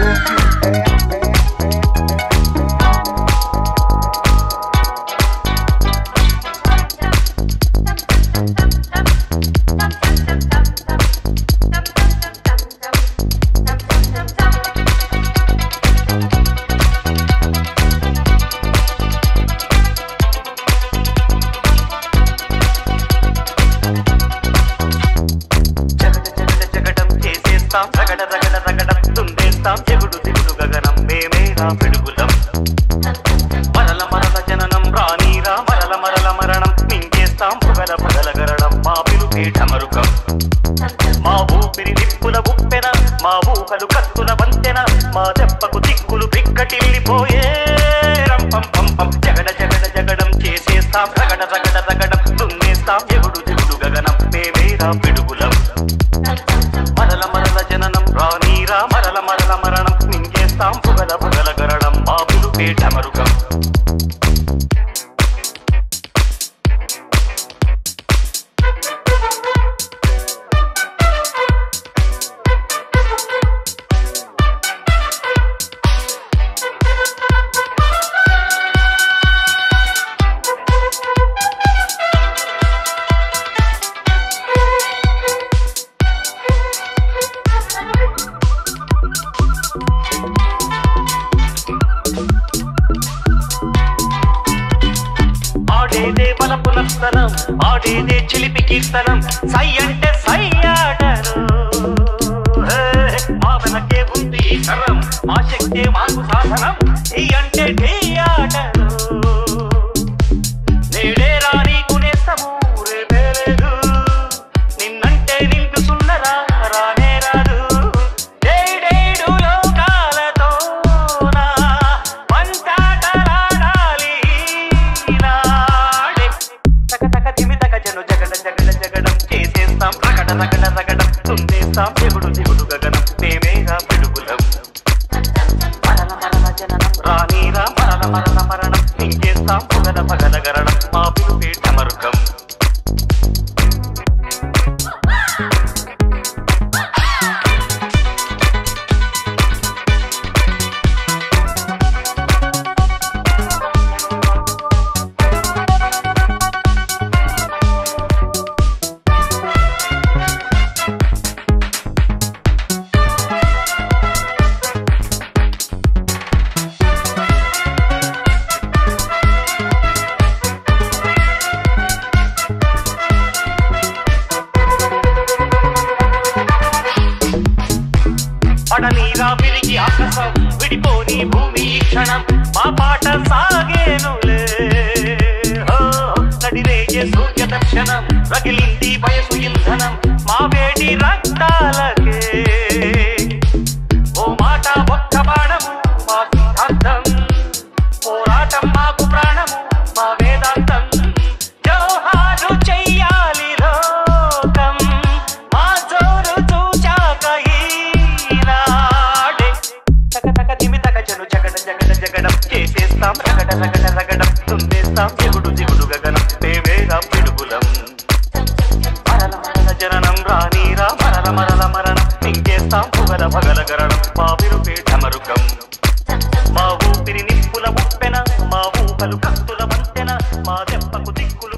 జగడ జగడ జగడం చేసేస్తాం రగడ రగడ రగడం తుండేస్తాం చెగుడు దిగుడు గగనం మేమే రా పిడుగులం మరల మరల జననం రానీరా మరల మరల మరణం మింగేస్తాం పొగల పొగల గరడం మా పిలుపేట మరుకం మా ఊపిరి నిప్పుల ఉప్పెన మా ఊహలు కత్తుల వంతెన మా దెబ్బకు దిక్కులు బిక్కటిల్లిపోయే రంపం పంపం జగడ జగడ జగడం చేసేస్తాం రగడ రగడ రగడం దున్నేస్తాం ఎగుడు దిగుడు గగనం మేమేరా పిడుగులం మరల మరల జననం రానీరా మరల మరల మరణం మింగేస్తాం పొగల పొగల గరడం మా పిలుపేట మరుకం ఆడేదే బలపు నర్తనం ఆడేదే చిలిపి కీర్తనం సై అంటే సై ఆటను హే, మా వెనకే ఉంది ఈ తరం మా శక్తే మాకు సాధనం ఈ అంటే ఢీ ఆటను నేడే రానీకు నేస్తము రేపే లేదు నిన్నంటే నిండు సున్నరా రానే రాదు ఏడేడు లోకాలతోనా పంచాటలాడాలి ఈనాడే. తక తక తిమి తక జను జగడ జగడ జగడం చేసేస్తాం రగడ రగడ రగడం తుందేస్తాం దిగుడు దిగుడు గగనం మేమేగా పిడుగులం మరల మరల జననం రానీరా మరల మరల మరణం ఇంకేస్తాం పొగల పగల గరణం మా పిలుపేట మరుకం పడనీరా విరిగి ఆకాశం విడిపోని భూమి ఈ క్షణం మా పాట సాగేనులే హో, నడిరేగే సూర్య దర్శనం రగిలింది వయసు ఇంధనం మా వేడి రక్తాలకే ఓ మాట ఒక్క బాణము మా సిద్ధాంతం పోరాటం మాకు ప్రాణము మా వేదాంతం జోహారు చెయ్యాలి లోకం మా జోరు చూచాక ఈనాడే తక తక దిమి తక జను జగడ జగడ జగడం చేసేస్తాం రగడ రగడ రగడం తుందేస్తాం దిగుడు దిగుడు గగనం మేమేగా పిడుగులం మరల మరల జననం రానీరా మరల మరల మరణం మింగేస్తాం పొగల పగల గరణం మా పిలుపేట మరుకం మా ఊపిరి నిప్పుల ఉప్పెన మా ఊహలు కత్తుల వంతెన మా దెబ్బకు దిక్కుల